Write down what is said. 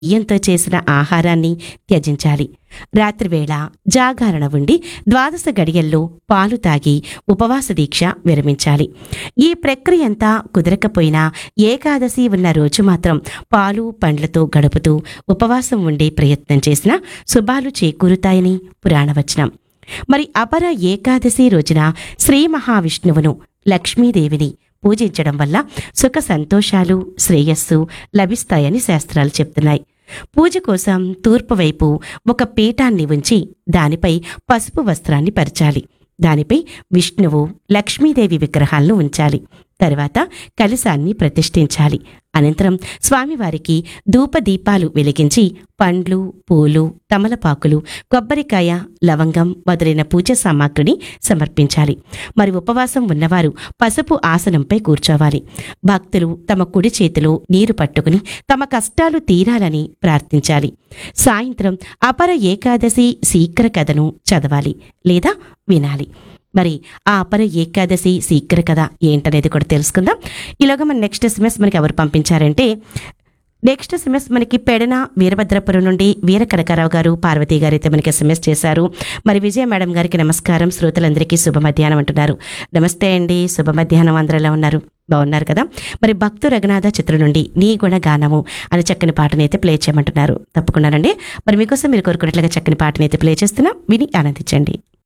బియ్యంతో చేసిన ఆహారాన్ని త్యజించాలి రాత్రివేళ జాగరణ ఉండి ద్వాదశ గడియల్లో పాలు తాగి ఉపవాస దీక్ష విరమించాలి ఈ ప్రక్రియ అంతా కుదరకపోయినా ఏకాదశి ఉన్న రోజు మాత్రం పాలు పండ్లతో గడుపుతూ ఉపవాసం ఉండే ప్రయత్నం చేసినా శుభాలు చేకూరుతాయని పురాణవచనం మరి అపర ఏకాదశి రోజున శ్రీ మహావిష్ణువును లక్ష్మీదేవిని పూజించడం వల్ల సుఖ సంతోషాలు శ్రేయస్సు లభిస్తాయని శాస్త్రాలు చెప్తున్నాయి పూజ కోసం తూర్పు వైపు ఒక పీఠాన్ని ఉంచి దానిపై పసుపు వస్త్రాన్ని పరిచాలి దానిపై విష్ణువు లక్ష్మీదేవి విగ్రహాలను ఉంచాలి తర్వాత కలశాన్ని ప్రతిష్ఠించాలి అనంతరం స్వామివారికి ధూపదీపాలు వెలిగించి పండ్లు పూలు తమలపాకులు కొబ్బరికాయ లవంగం మొదలైన పూజ సామాగ్రిని సమర్పించాలి మరి ఉపవాసం ఉన్నవారు పసుపు ఆసనంపై కూర్చోవాలి భక్తులు తమ కుడి చేతిలో నీరు పట్టుకుని తమ కష్టాలు తీరాలని ప్రార్థించాలి సాయంత్రం అపర ఏకాదశి శీఘ్ర కథను చదవాలి లేదా వినాలి మరి ఆ అపర ఏకాదశి శీఘ్ర కథ ఏంటనేది కూడా తెలుసుకుందాం ఈలోగా మన నెక్స్ట్ ఎస్ఎంఎస్ మనకి ఎవరు పంపించారంటే నెక్స్ట్ ఎస్ఎంఎస్ మనకి పెడన వీరభద్రపురం నుండి వీర కనకారావు గారు పార్వతి గారు అయితే మనకి ఎస్ఎంఎస్ చేశారు మరి విజయ మేడం గారికి నమస్కారం శ్రోతలందరికీ శుభ మధ్యాహ్నం అంటున్నారు నమస్తే అండి శుభ మధ్యాహ్నం అందరూ ఎలా ఉన్నారు బాగున్నారు కదా మరి భక్తు రఘునాథ చిత్రం నుండి నీ గుణ గానము అని చక్కని పాటని అయితే ప్లే చేయమంటున్నారు తప్పకుండానండి మరి మీకోసం మీరు కోరుకున్నట్లుగా చక్కని పాటని అయితే ప్లే చేస్తున్నా విని ఆనందించండి